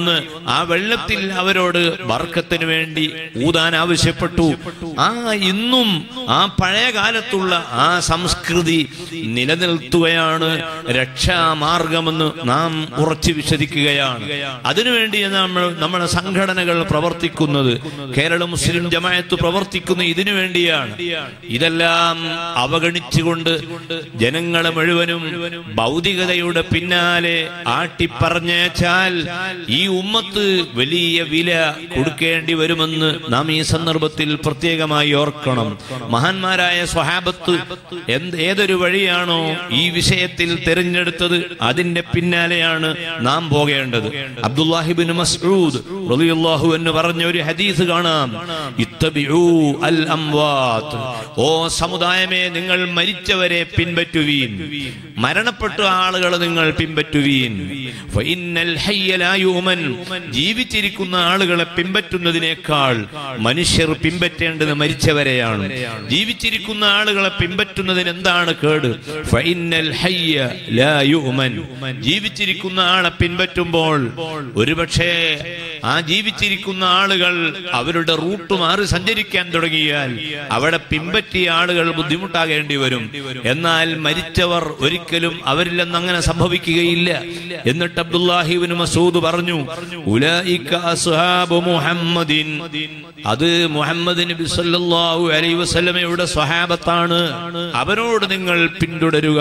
വന്ന് ആ വെള്ളത്തിൽ അവരോട് വർക്കത്തിന് വേണ്ടി ഊതാൻ ആവശ്യപ്പെട്ടു ആ ഇന്നും ആ പഴയ കാലത്തുള്ള ആ സംസ്കൃതി നിലനിർത്തുകയാണ് രക്ഷാമാർഗമെന്ന് നാം ഉറച്ചു വിശദിക്കുകയാണ് അതിനുവേണ്ടി നമ്മൾ നമ്മുടെ സംഘടനകൾ പ്രവർത്തിക്കുന്നത് കേരള മുസ്ലിം ജമായത്ത് പ്രവർത്തിക്കുന്ന ഇതിനു വേണ്ടിയാണ് ഇതെല്ലാം അവഗണിച്ചുകൊണ്ട് ജനങ്ങളെ മുഴുവനും ഭൗതികതയുടെ പിന്നാലെ ആട്ടിപ്പറഞ്ഞേച്ചാൽ ഈ ഉമ്മത്ത് വലിയ വില കൊടുക്കേണ്ടി വരുമെന്ന് നാം ഈ സന്ദർഭത്തിൽ പ്രത്യേകമായി ഓർക്കണം മഹാന്മാരായ സ്വഹാബത്ത് എന്ത് ഏതൊരു വഴിയാണോ ഈ വിഷയത്തിൽ തിരഞ്ഞെടുത്തത് അതിന്റെ പിന്നാലെയാണ് നാം പോകേണ്ടത് അബ്ദുല്ലാഹിബിൻ മസ്ഊദ് റളിയല്ലാഹു എന്ന് പറഞ്ഞ ഒരു ഹദീസ് കാണാം ഇത്തബിഊ അൽ അംവാത്ത് ഓ സമുദായമേ നിങ്ങൾ മരിച്ചവരെ പിൻപറ്റുവീൻ മരണപ്പെട്ട ആളുകൾ നിങ്ങൾ പിൻപറ്റുവീൻ ഫഇന്നൽ ഹയ്യ ലാ യുമൻ ജീവിച്ചിരിക്കുന്ന ആളുകളെ പിൻപറ്റുന്നതിനേക്കാൾ മനുഷ്യർ പിൻപറ്റേണ്ടത് മരിച്ചവരെയാണ് ജീവിച്ചിരിക്കുന്ന ആളുകളെ പിൻപറ്റുന്നതിന് എന്താണ് കേട് ഫഇന്നൽ ഹയ്യ ലാ യുമൻ ജീവിച്ചിരിക്കുന്ന ആളെ പിൻപറ്റുമ്പോൾ ഒരുപക്ഷേ ആ ജീവിച്ചിരിക്കുന്ന ആളുകൾ അവരുടെ റൂട്ട് മാറി സഞ്ചരിക്കാൻ തുടങ്ങിയാൽ അവിടെ പിൻപറ്റിയ ആളുകൾ ബുദ്ധിമുട്ടാകേണ്ടി വരും എന്നാൽ മരിച്ചവർ ഒരിക്കലും അവരിൽ നിന്ന് അങ്ങനെ സംഭവിക്കുകയില്ല എന്നിട്ട് അബ്ദുല്ലാഹിബിൻ മസൂദ് പറഞ്ഞു ഉലൈക അസ്ഹാബു മുഹമ്മദിൻ അത് മുഹമ്മദ് നബി സല്ലല്ലാഹു അലൈഹി വസല്ലമയുടെ സ്വഹാബത്താണ് അവരോട് നിങ്ങൾ പിന്തുടരുക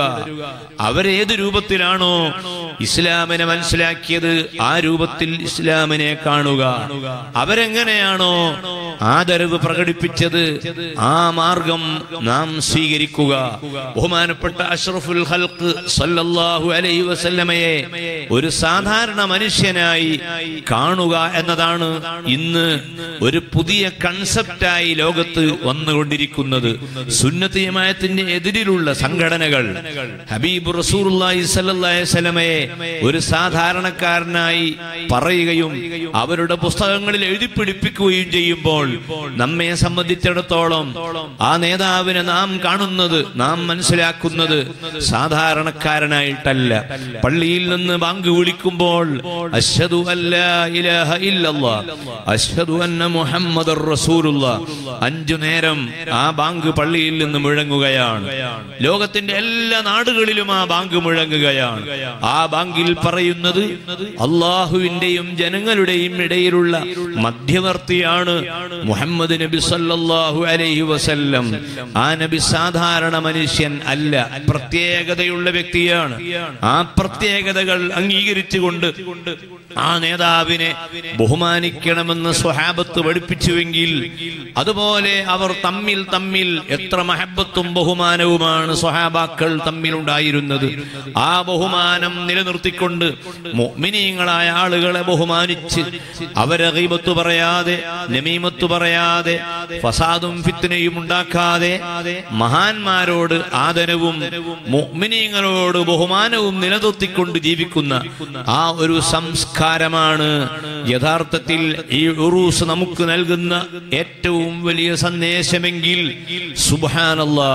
അവരേത് രൂപത്തിലാണോ ഇസ്ലാമിനെ മനസ്സിലാക്കിയത് ആ രൂപത്തിൽ ഇസ്ലാമിനെ കാണുക അവരെങ്ങനെയാണോ ആദരവ് പ്രകടിപ്പിച്ചത് ആ മാർഗം നാം സ്വീകരിക്കുക ബഹുമാനപ്പെട്ട അഷ്റഫുൽ ഹൽക്ക് സല്ലല്ലാഹു അലൈഹി വസല്ലമയെ ഒരു സാധാരണ മനുഷ്യനായി കാണുക എന്നതാണ് ഇന്ന് ഒരു പുതിയ കൺസെപ്റ്റായി ലോകത്ത് വന്നുകൊണ്ടിരിക്കുന്നത് സുന്നത്ത് ജമാഅത്തിന്റെ എതിരിലുള്ള സംഘടനകൾ ഹബീബ് റസൂലുള്ളാഹി സ്വല്ലല്ലാഹി അലൈഹി വസല്ലമയെ ഒരു സാധാരണക്കാരനായി പറയുകയും അവരുടെ പുസ്തകങ്ങളിൽ എഴുതി പിടിപ്പിക്കുകയും ചെയ്യുമ്പോൾ നമ്മെ സംബന്ധിച്ചിടത്തോളം ആ നേതാവിനെ നാം കാണുന്നത് നാം മനസ്സിലാക്കുന്നത് സാധാരണക്കാരനായിട്ടല്ല പള്ളിയിൽ നിന്ന് ബാങ്ക് വിളിക്കുമ്പോൾ അഷ്ഹദു അല്ലാ ഇലാഹ ഇല്ലല്ലാ അഷ്ഹദു അന്ന മുഹമ്മദർ റസൂലുള്ള അഞ്ചു നേരം ആ ബാങ്ക് പള്ളിയിൽ നിന്ന് മുഴങ്ങുകയാണ് ലോകത്തിന്റെ എല്ലാ നാടുകളിലും ആ ബാങ്ക് മുഴങ്ങുകയാണ് ആ ബാങ്കിൽ പറയുന്നത് അള്ളാഹുവിന്റെയും ജനങ്ങളുടെയും ഇടയിലുള്ള മധ്യവർത്തിയാണ് മുഹമ്മദ് നബി സല്ലല്ലാഹു അലൈഹി വസല്ലം ആ നബി സാധാരണ മനുഷ്യൻ അല്ല പ്രത്യേകതയുള്ള വ്യക്തിയാണ് ആ പ്രത്യേകതകൾ അംഗീകരിച്ചുകൊണ്ട് ആ നേതാവിനെ ബഹുമാനിക്കണമെന്ന് സ്വഹാബത്ത് പഠിപ്പിച്ചുവെങ്കിൽ അതുപോലെ അവർ തമ്മിൽ തമ്മിൽ എത്ര മഹബത്തും ബഹുമാനവുമാണ് സ്വഹാബാക്കൾ തമ്മിൽ ഉണ്ടായിരുന്നത് ആ ബഹുമാനം നിലനിർത്തിക്കൊണ്ട് മുഅ്മിനീങ്ങളായ ആളുകളെ ബഹുമാനിച്ച് അവരെ ഗീബത്ത് പറയാതെ നമീമത്ത് പറയാതെ ഫസാദും ഫിത്നയും ഉണ്ടാക്കാതെ മഹാന്മാരോട് ആദരവും മുഅ്മിനീങ്ങളോട് ബഹുമാനവും നിലനിർത്തിക്കൊണ്ട് ജീവിക്കുന്ന ആ ഒരു സംസ്കാരമാണ് യഥാർത്ഥത്തിൽ ഈ ഉറൂസ് നമുക്ക് നൽകുന്ന ഏറ്റവും വലിയ സന്ദേശമെങ്കിൽ സുബാനല്ലാ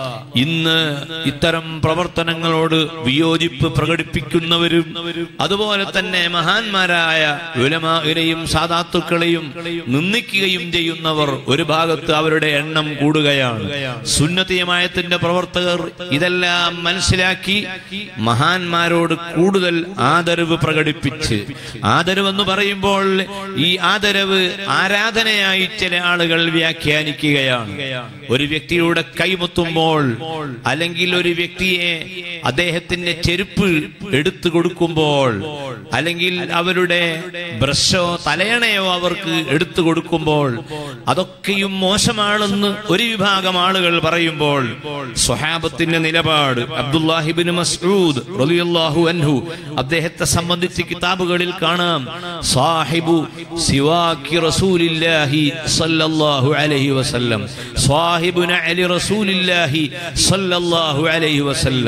ഇന്ന് ഇത്തരം പ്രവർത്തനങ്ങളോട് വിയോജിപ്പ് പ്രകടിപ്പിക്കുന്നവരും അതുപോലെ തന്നെ മഹാന്മാരായ ഉലമാരെയും സാധാത്തുക്കളെയും നിന്ദിക്കുകയും ചെയ്യുന്നവർ ഒരു ഭാഗത്ത് അവരുടെ എണ്ണം കൂടുകയാണ് സുന്നതീയമായത്തിന്റെ പ്രവർത്തകർ ഇതെല്ലാം മനസ്സിലാക്കി മഹാന്മാരോട് കൂടുതൽ ആദരവ് പ്രകടിപ്പിച്ച് ആദരവ് എന്ന് പറയുമ്പോൾ ഈ ആദരവ് ആരാധനയായി ചില ആളുകൾ വ്യാഖ്യാനിക്കുകയാണ് ഒരു വ്യക്തിയുടെ കൈമുത്തുമ്പോൾ അല്ലെങ്കിൽ ഒരു വ്യക്തിയെ അദ്ദേഹത്തിന്റെ ചെരുപ്പ് എടുത്തു കൊടുക്കുമ്പോൾ അല്ലെങ്കിൽ അവരുടെ ബ്രഷോ തലയണയോ അവർക്ക് എടുത്തു കൊടുക്കുമ്പോൾ അതൊക്കെയും മോശമാണെന്ന് ഒരു വിഭാഗം ആളുകൾ പറയുമ്പോൾ സ്വഹാബത്തിന്റെ നിലപാട് അബ്ദുല്ലാഹിബിൻ മസ്ഊദ് റളിയല്ലാഹു അൻഹു അദ്ദേഹത്തെ സംബന്ധിച്ച് കിതാബുകളിൽ കാണാം സാഹിബു സിവാക്കി റസൂലില്ലാഹി സല്ലല്ലാഹു അലൈഹി വസല്ലം സാഹിബുന അലി റസൂലില്ലാഹി സല്ലല്ലാഹു അലൈഹി വസല്ലം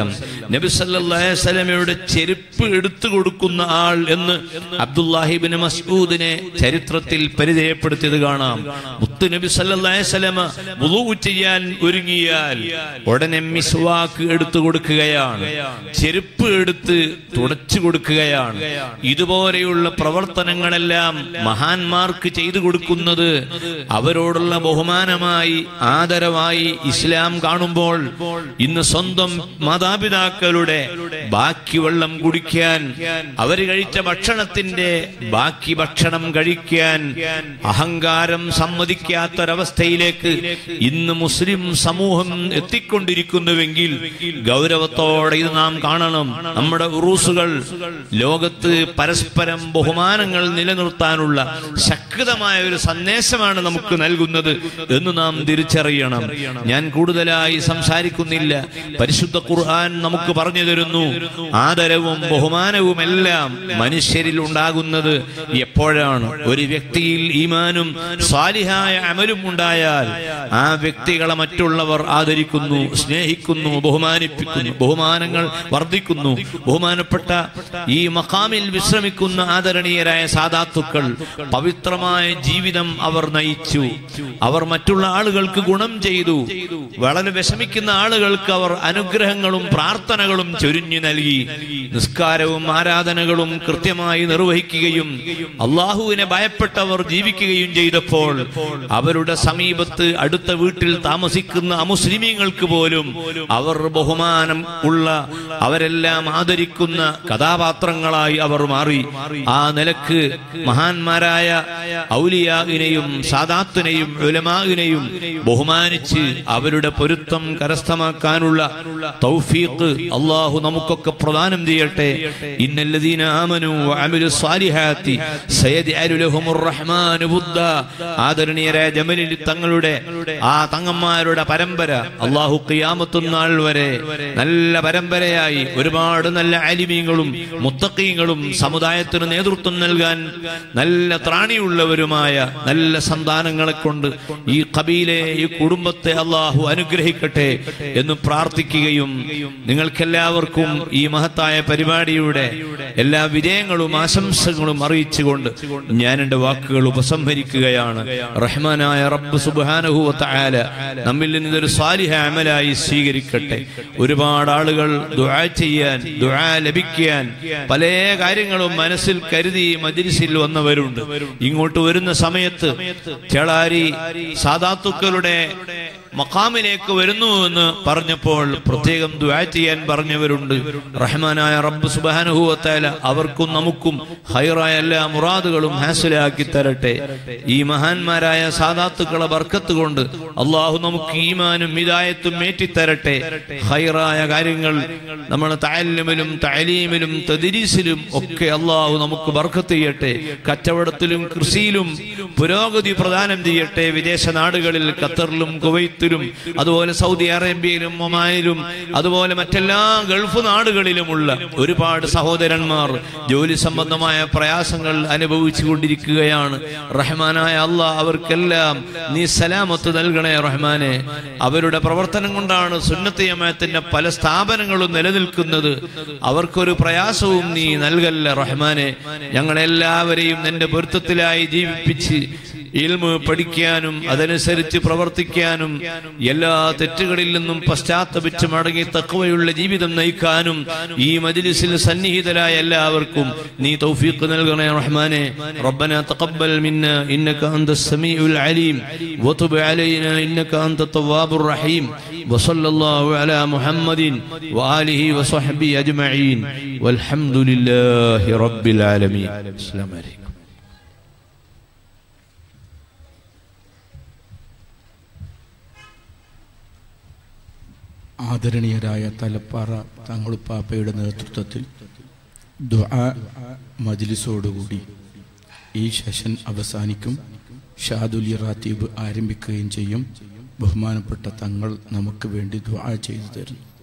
നബി സല്ലല്ലാഹു അലൈഹി വസല്ലമയുടെ ചെരുപ്പ് എടുത്തു കൊടുക്കുന്ന ആൾ എന്ന് അബ്ദുല്ലാഹിബിന് മസ്ഊദിനെ ചരിത്രത്തിൽ പരിചയപ്പെടുത്തിയത് കാണാം മുത്ത് നബി സല്ലല്ലാഹു അലൈഹി വസല്ലമ വുളൂ ചെയ്യാൻ ഒരുങ്ങിയാൽ ഉടനെ മിസ്വാക്ക് എടുത്തു കൊടുക്കുകയാണ് ചെരുപ്പ് എടുത്ത് തുടച്ചു കൊടുക്കുകയാണ് ഇതുപോലെയുള്ള പ്രവർത്തനങ്ങളെല്ലാം മഹാന്മാർക്ക് ചെയ്തു കൊടുക്കുന്നത് അവരോടുള്ള ബഹുമാനമായി ആദരവായി ഇസ്ലാം കാണുമ്പോൾ ഇന്ന് സ്വന്തം മാതാപിതാക്കളുടെ ബാക്കി വെള്ളം കുടിക്കാൻ അവർ കഴിച്ച ഭക്ഷണത്തിന്റെ ബാക്കി ഭക്ഷണം കഴിക്കാൻ അഹങ്കാരം സമ്മതിക്കാത്തൊരവസ്ഥയിലേക്ക് ഇന്ന് മുസ്ലിം സമൂഹം എത്തിക്കൊണ്ടിരിക്കുന്നുവെങ്കിൽ ഗൗരവത്തോടെ ഇത് നാം കാണണം നമ്മുടെ ഉറൂസുകൾ ലോകത്ത് പരസ്പരം ബഹുമാനങ്ങൾ നിലനിർത്താനുള്ള ശക്തമായ ഒരു സന്ദേശമാണ് നമുക്ക് നൽകുന്നത് എന്ന് നാം തിരിച്ചറിയണം ഞാൻ കൂടുതലായി സംസാരിക്കുന്നില്ല പരിശുദ്ധ ഖുർആൻ നമുക്ക് പറഞ്ഞു തരുന്നു ആദരവും ബഹുമാനവും എല്ലാം മനുഷ്യരിൽ ഉണ്ടാകുന്നത് എപ്പോഴാണ് ഒരു വ്യക്തിയിൽ ഈമാനും സ്വാലിഹായ അമലും ഉണ്ടായാൽ ആ വ്യക്തികളെ മറ്റുള്ളവർ ആദരിക്കുന്നു സ്നേഹിക്കുന്നു ബഹുമാനിപ്പിക്കുന്നു ബഹുമാനങ്ങൾ വർദ്ധിക്കുന്നു ബഹുമാനപ്പെട്ട ഈ മക്കാമിൽ വിശ്രമിക്കുന്ന ആദരണീയരായ സാധാത്തുക്കൾ പവിത്രമായ ജീവിതം അവർ നയിച്ചു അവർ മറ്റുള്ള ആളുകൾക്ക് ഗുണം ചെയ്തു വളരെ വിഷമിക്കുന്ന ആളുകൾക്ക് അവർ അനുഗ്രഹങ്ങളും പ്രാർത്ഥനകളും ചൊരിഞ്ഞു നൽകി നിസ്കാരവും ആരാധനകളും കൃത്യമായി നിർവഹിക്കുകയും അള്ളാഹുവിനെ ഭയപ്പെട്ടവർ ജീവിക്കുകയും ചെയ്തപ്പോൾ അവരുടെ സമീപത്ത് അടുത്ത വീട്ടിൽ താമസിക്കുന്ന അമുസ്ലിമീങ്ങൾക്ക് പോലും അവർ ബഹുമാനം ഉള്ള അവരെല്ലാം ആദരിക്കുന്ന കഥാപാത്രങ്ങളായി അവർ മാറി ആ നിലക്ക് മഹാന്മാരായ ഔലിയാവിനെയും സാദാത്തിനെയും ഉലമാവിനെയും ബഹുമാനിച്ച് അവരുടെ പൊരുത്തം കരസ്ഥമാക്കാനുള്ള തൗഫീഖ് അള്ളാഹു നമുക്കൊക്കെ പ്രദാനം ചെയ്യട്ടെ ഇന്നല്ലദീന ആമനു വഅമിലു സ്വാലിഹാത്തി സയദ്അലു ലഹുമുർ റഹ്മാനു ബുദ്ദ ആദരണീയരായ ജമലിൽ തങ്ങളുടെ ആ തങ്ങന്മാരുടെ പരമ്പര അള്ളാഹു ഖിയാമത്തും നാൾ വരെ നല്ല പരമ്പരയായി ഒരുപാട് നല്ല ആലിമീങ്ങളും മുത്തക്കീങ്ങളും സമുദായത്തിന് നേതൃത്വം നൽകാൻ നല്ല ത്രാണിയുള്ളവരുമായ നല്ല സന്താനങ്ങളെ കൊണ്ട് ഈ കബീലെ ഈ കുടുംബത്തെ അള്ളാഹു അനുഗ്രഹിക്കട്ടെ എന്ന് പ്രാർത്ഥിക്കുകയും നിങ്ങൾക്കെല്ലാവർക്കും ഈ മഹത്തായ പരിപാടിയുടെ എല്ലാ വിജയങ്ങളും ആശംസകളും അറിയിച്ചുകൊണ്ട് ഞാൻ എന്റെ വാക്കുകൾ ഉപസംഹരിക്കുകയാണ് റഹ്മാനായ റബ്ബ് സുബാനഹുല നമ്മിൽ നിന്ന് ഇതൊരു സാലിഹ അമലായി സ്വീകരിക്കട്ടെ ഒരുപാട് ആളുകൾ ദുആ ചെയ്യാൻ ദുആ ലഭിക്കാൻ പല കാര്യങ്ങളും മനസ്സിൽ കരുതി മജിലിസിൽ വന്നവരുണ്ട് ഇങ്ങോട്ട് വരുന്ന സമയത്ത് ചേളാരി സാധാത്തുക്കളുടെ മക്കാമിലേക്ക് വരുന്നു എന്ന് പറഞ്ഞപ്പോൾ പ്രത്യേകം ദുആ ചെയ്യാൻ പറഞ്ഞവരുണ്ട് റഹ്മാനായ റബ്ബ് സുബാനുഭവത്തായ അവർക്കും നമുക്കും ഹൈറായ എല്ലാ മുറാദുകളും ഹാസിലാക്കി തരട്ടെ ഈ മഹാന്മാരായ സാദാത്തുക്കളെ ബർക്കത്ത് കൊണ്ട് അള്ളാഹു നമുക്ക് ഈമാനും ഹിദായത്തും ഏറ്റിത്തരട്ടെ ഹൈറായ കാര്യങ്ങൾ നമ്മൾ താലിമിലും തലീമിലും തദിരീസിലും ഒക്കെ അള്ളാഹു നമുക്ക് ബർക്കത്ത് ചെയ്യട്ടെ കച്ചവടത്തിലും കൃഷിയിലും പുരോഗതി പ്രദാനം ചെയ്യട്ടെ വിദേശ നാടുകളിൽ ഖത്തറിലും കുവൈത്തിലും അതുപോലെ സൗദി അറേബ്യയിലും ഒമാനിലും അതുപോലെ മറ്റെല്ലാ ഗൾഫ് നാടുകളിലുമുള്ള ഒരുപാട് സഹോദരന്മാർ ജോലി സംബന്ധമായ പ്രയാസങ്ങൾ അനുഭവിച്ചു കൊണ്ടിരിക്കുകയാണ് റഹ്മാനായ അള്ളാഹ് അവർക്കെല്ലാം നീ സലാമത്ത് നൽകണേ റഹ്മാനെ അവരുടെ പ്രവർത്തനം കൊണ്ടാണ് സുന്നത്തിയമത്തിന്റെ പല സ്ഥാപനങ്ങളും നിലനിൽക്കുന്നത് അവർക്കൊരു പ്രയാസവും നീ നൽകല്ല റഹ്മാനെ ഞങ്ങളെല്ലാവരെയും നിന്റെ പൊരുത്തത്തിലായി ജീവിപ്പിച്ച് ഇൽമ് പഠിക്കാനും അതനുസരിച്ച് പ്രവർത്തിക്കാനും എല്ലാ തെറ്റുകളിൽ നിന്നും പശ്ചാത്തപിച്ച് മടങ്ങി തക്കവയുള്ള ജീവിതം നയിക്കാനും ഈ മജ്ലിസിൽ സന്നിഹിതരായ എല്ലാവർക്കും നീ തൗഫീഖ് നൽകണേ റഹ്മാനെ ربنا تقبل منا انك انت السميع العليم وتب علينا انك انت التواب الرحيم وصلى الله على محمد واله وصحبه اجمعين والحمد لله رب العالمين السلام عليكم ആദരണീയരായ തലപ്പാറ തങ്ങളുപ്പാപ്പയുടെ നേതൃത്വത്തിൽ ദുആ മജ്ലിസോടുകൂടി ഈ സെഷൻ അവസാനിക്കും ഷാദുലി റാത്തീബ് ആരംഭിക്കുകയും ചെയ്യും ബഹുമാനപ്പെട്ട തങ്ങൾ നമുക്ക് വേണ്ടി ദുആ ചെയ്തു തരുന്നു